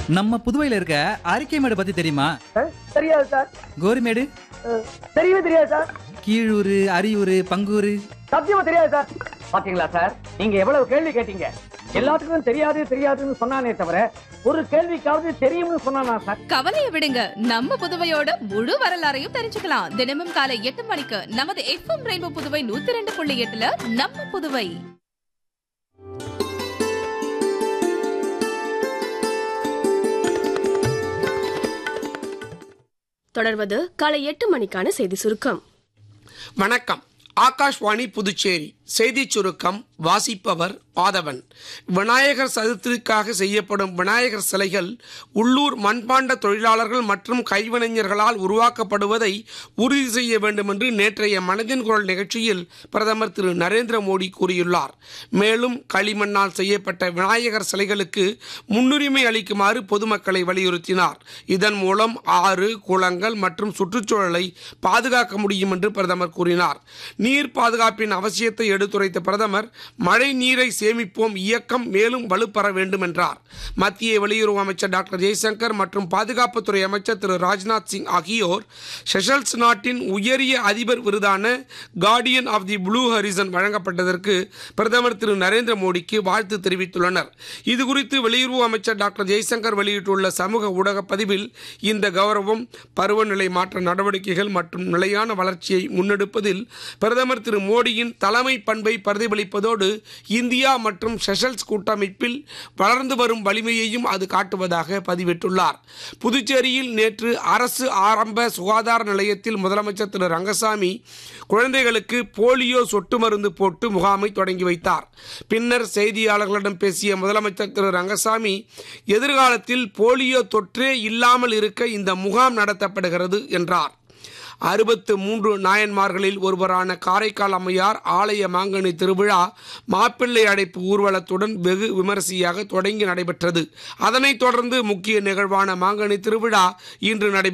நம்ம புதுவையில இருக்க அரிக்கைமேடு பத்தி தெரியுமா அஹ், தெரியாது சார் கோரிமேடு அஹ், தெரியவே தெரியாது சார் கீழூர் அரியூர் பங்கூர் சத்தியமா தெரியாது சார் பாத்தீங்களா சார் நீங்க எவ்வளவு கேள்வி கேட்டீங்க எல்லாத்துக்கும் தெரியாது தெரியாதுன்னு சொன்னானே தவிர ஒரு கேள்விக்காவது தெரியும்னு சொன்னானா சார் கவலையை விடுங்க நம்ம புதுவையோட முழு வரலாறையும் தெரிஞ்சுக்கலாம் தினமும் காலை எட்டு மணிக்கு நமது எஃப்எம் ரெயின்போ புதுவை நூத்தி ரெண்டு புள்ளி எட்டுல நம்ம புதுவை தொடர்வது காலை எட்டு மணிக்கான செய்தி சுருக்கம் வணக்கம் ஆகாஷ்வாணி புதுச்சேரி செய்திச் சுருக்கம் வாசிப்பவர் மாதவன் விநாயகர் சதுர்த்திக்காக செய்யப்படும் விநாயகர் சிலைகள் உள்ளூர் மண்பாண்ட தொழிலாளர்கள் மற்றும் கைவினைஞர்களால் உருவாக்கப்படுவதை உறுதி செய்ய வேண்டும் என்று நேற்றைய மனதின் குரல் நிகழ்ச்சியில் பிரதமர் திரு நரேந்திர மோடி கூறியுள்ளார் மேலும் களிமண்ணால் செய்யப்பட்ட விநாயகர் சிலைகளுக்கு முன்னுரிமை அளிக்குமாறு பொதுமக்களை வலியுறுத்தினார் இதன் மூலம் ஆறு குளங்கள் மற்றும் சுற்றுச்சூழலை பாதுகாக்க முடியும் என்று பிரதமர் கூறினார் நீர் பாதுகாப்பின் அவசியத்தை எடுத்துரைத்த பிரதமர் மழை நீரை சேமிப்போம் இயக்கம் மேலும் வலுப்பெற வேண்டும் என்றார் மத்திய வெளியுறவு அமைச்சர் டாக்டர் ஜெய்சங்கர் மற்றும் பாதுகாப்புத்துறை அமைச்சர் திரு ராஜ்நாத் சிங் ஆகியோர் செஷல்ஸ் நாட்டின் உயரிய அதிபர் விருதான Guardian of the Blue Horizon வழங்கப்பட்டதற்கு பிரதமர் திரு நரேந்திர மோடிக்கு வாழ்த்து தெரிவித்துள்ளனர் இதுகுறித்து வெளியுறவு அமைச்சர் டாக்டர் ஜெய்சங்கர் வெளியிட்டுள்ள சமூக ஊடக பதிவில் இந்த கௌரவம் பருவநிலை மாற்ற நடவடிக்கைகள் மற்றும் நிலையான வளர்ச்சியை முன்னெடுப்பதில் பிரதமர் திரு மோடியின் தலைமை பண்பை பிரதிபலிப்பதோடு இந்தியா மற்றும் செஷல்ஸ் கூட்டமைப்பில் வளர்ந்து வரும் வலிமையையும் அது காட்டுவதாக பதிவிட்டுள்ளார் புதுச்சேரியில் நேற்று அரசு ஆரம்ப சுகாதார நிலையத்தில் முதலமைச்சர் திரு ரங்கசாமி குழந்தைகளுக்கு போலியோ சொட்டு மருந்து போட்டு முகாமை தொடங்கி வைத்தார் பின்னர் செய்தியாளர்களிடம் பேசிய முதலமைச்சர் திரு ரங்கசாமி எதிர்காலத்தில் போலியோ தொற்றே இல்லாமல் இருக்க இந்த முகாம் நடத்தப்படுகிறது என்றார் அறுபத்து மூன்று நாயன்மார்களில் ஒருவரான காரைக்கால் அம்மையார் ஆலய மாங்கனி திருவிழா மாப்பிள்ளை அடைப்பு ஊர்வலத்துடன் வெகு விமரிசையாக தொடங்கி நடைபெற்றது அதனைத் தொடர்ந்து முக்கிய நிகழ்வான மாங்கனி திருவிழா இன்று நடைபெற்றது